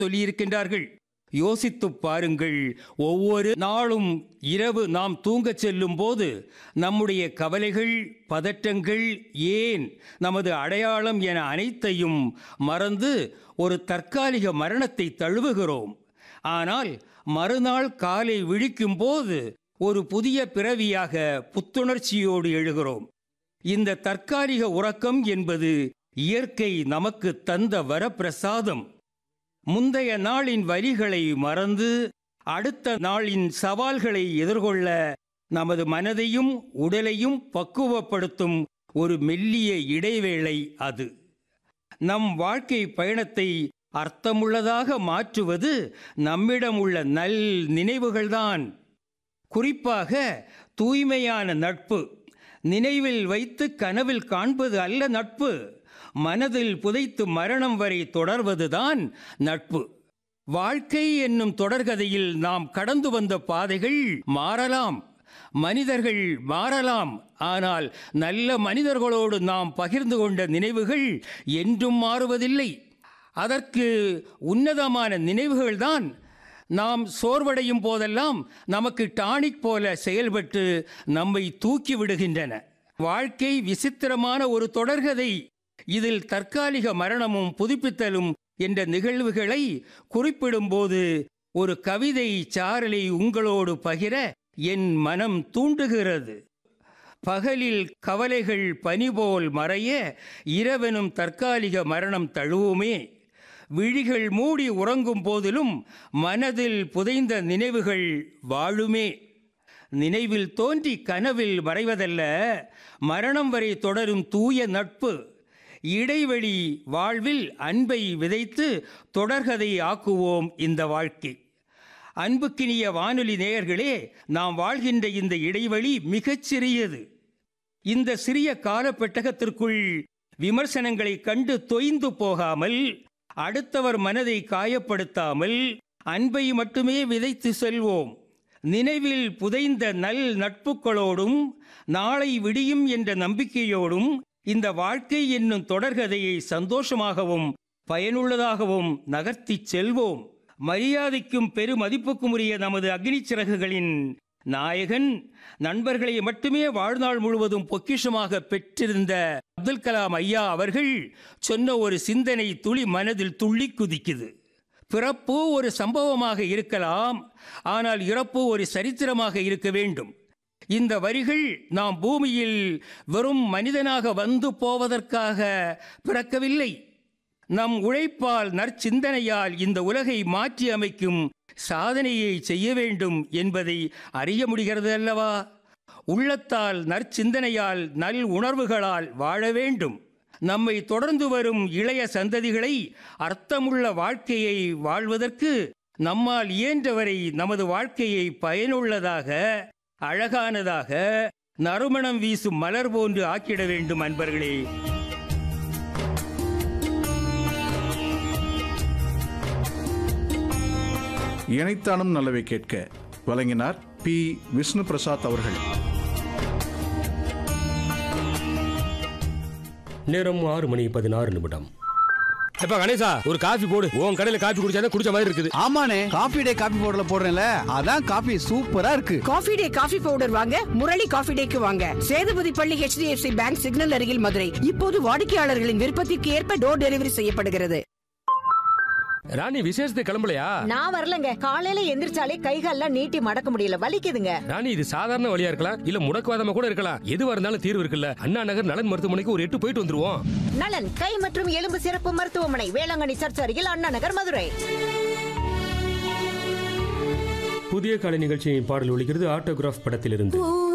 சொல்லியிருக்கின்றார்கள் யோசித்துப் பாருங்கள் ஒவ்வொரு நாளும் இரவு நாம் தூங்கச் செல்லும் போது நம்முடைய கவலைகள் பதட்டங்கள் ஏன் நமது அடையாளம் என அனைத்தையும் மறந்து ஒரு தற்காலிக மரணத்தை தழுவுகிறோம் ஆனால் மறுநாள் காலை விழிக்கும் போது ஒரு புதிய பிறவியாக புத்துணர்ச்சியோடு எழுகிறோம் இந்த தற்காலிக உறக்கம் என்பது இயற்கை நமக்கு தந்த வரப்பிரசாதம் முந்தைய நாளின் வரிகளை மறந்து அடுத்த நாளின் சவால்களை எதிர்கொள்ள நமது மனதையும் உடலையும் பக்குவப்படுத்தும் ஒரு மெல்லிய இடைவேளை அது நம் வாழ்க்கை பயணத்தை அர்த்தமுள்ளதாக மாற்றுவது நம்மிடம் உள்ள நல் நினைவுகள்தான் குறிப்பாக தூய்மையான நட்பு நினைவில் வைத்து கனவில் காண்பது அல்ல நட்பு மனதில் புதைத்து மரணம் வரை தொடர்வதுதான் நட்பு வாழ்க்கை என்னும் தொடர்கதையில் நாம் கடந்து வந்த பாதைகள் மாறலாம் மனிதர்கள் மாறலாம் ஆனால் நல்ல மனிதர்களோடு நாம் பகிர்ந்து கொண்ட நினைவுகள் என்றும் மாறுவதில்லை அதற்கு உன்னதமான நினைவுகள்தான் நாம் சோர்வடையும் போதெல்லாம் நமக்கு டானிக் போல செயல்பட்டு நம்மை தூக்கி விடுகின்றன வாழ்க்கை விசித்திரமான ஒரு தொடர்கதை இதில் தற்காலிக மரணமும் புதுப்பித்தலும் என்ற நிகழ்வுகளை குறிப்பிடும்போது ஒரு கவிதை சாரலை உங்களோடு பகிர என் மனம் தூண்டுகிறது பகலில் கவலைகள் பனிபோல் மறைய இரவெனும் தற்காலிக மரணம் தழுவுமே விழிகள் மூடி உறங்கும் போதிலும் மனதில் புதைந்த நினைவுகள் வாழுமே நினைவில் தோன்றி கனவில் மறைவதல்ல மரணம் வரை தொடரும் தூய நட்பு இடைவெளி வாழ்வில் அன்பை விதைத்து தொடர்கதை ஆக்குவோம் இந்த வாழ்க்கை அன்புக்கினிய வானொலி நேயர்களே நாம் வாழ்கின்ற இந்த இடைவெளி மிகச் சிறியது இந்த சிறிய காலப்பெட்டகத்திற்குள் விமர்சனங்களை கண்டு தொய்ந்து போகாமல் அடுத்தவர் மனதை காயப்படுத்தாமல் அன்பை மட்டுமே விதைத்து செல்வோம் நினைவில் புதைந்த நல் நட்புகளோடும் நாளை விடியும் என்ற நம்பிக்கையோடும் இந்த வாழ்க்கை என்னும் தொடர்கதையை சந்தோஷமாகவும் பயனுள்ளதாகவும் நகர்த்திச் செல்வோம் மரியாதைக்கும் பெருமதிப்புக்கும் உரிய நமது அக்னி சிறகுகளின் நாயகன் நண்பர்களை மட்டுமே வாழ்நாள் முழுவதும் பொக்கிஷமாக பெற்றிருந்த அப்துல் கலாம் ஐயா அவர்கள் சொன்ன ஒரு சிந்தனை துளி மனதில் துள்ளி குதிக்குது பிறப்பு ஒரு சம்பவமாக இருக்கலாம் ஆனால் இறப்பு ஒரு சரித்திரமாக இருக்க வேண்டும் இந்த வரிகள் நாம் பூமியில் வெறும் மனிதனாக வந்து போவதற்காக பிறக்கவில்லை நம் உழைப்பால் நற்சிந்தனையால் இந்த உலகை மாற்றி அமைக்கும் சாதனையை செய்ய வேண்டும் என்பதை அறிய முடிகிறது அல்லவா உள்ளத்தால் நற்சிந்தனையால் நல் உணர்வுகளால் வாழ வேண்டும் நம்மை தொடர்ந்து வரும் இளைய சந்ததிகளை அர்த்தமுள்ள வாழ்க்கையை வாழ்வதற்கு நம்மால் இயன்றவரை நமது வாழ்க்கையை பயனுள்ளதாக அழகானதாக நறுமணம் வீசும் மலர் போன்று ஆக்கிட வேண்டும் அன்பர்களே இணைத்தானும் நல்லவை கேட்க வழங்கினார் பி விஷ்ணு பிரசாத் அவர்கள் நேரம் ஆறு மணி பதினாறு நிமிடம் எப்ப கணேசா ஒரு காஃபி போடு உன் கடையில காஃபி குடிச்சாதான் குடிச்ச மாதிரி இருக்குது ஆமாண்ணே காபி டே காபி பவுடர்ல போடுறேன்ல அதான் காபி சூப்பரா இருக்கு காஃபி டே காஃபி பவுடர் வாங்க முரளி காஃபி டேக்கு வாங்க சேதுபதி பள்ளி HDFC பேங்க் சிக்னல் அருகில் மதுரை இப்போது வாடிக்கையாளர்களின் விருப்பத்திற்கு ஏற்ப டோர் டெலிவரி செய்யப்படுகிறது ராணி விசேஷத்துக்கு கிளம்பலையா நான் வரலங்க காலையில எந்திரிச்சாலே கைகால்லாம் நீட்டி மடக்க முடியல வலிக்குதுங்க ராணி இது சாதாரண வழியா இருக்கலாம் இல்ல முடக்குவாதமா கூட இருக்கலாம் எதுவா இருந்தாலும் தீர்வு இருக்குல்ல அண்ணா நகர் நலன் மருத்துவமனைக்கு ஒரு எட்டு போயிட்டு வந்துருவோம் நலன் கை மற்றும் எலும்பு சிறப்பு மருத்துவமனை வேளாங்கண்ணி சர்ச் அருகில் அண்ணா நகர் மதுரை புதிய கலை நிகழ்ச்சியின் பாடல் ஒலிக்கிறது ஆட்டோகிராஃப் படத்திலிருந்து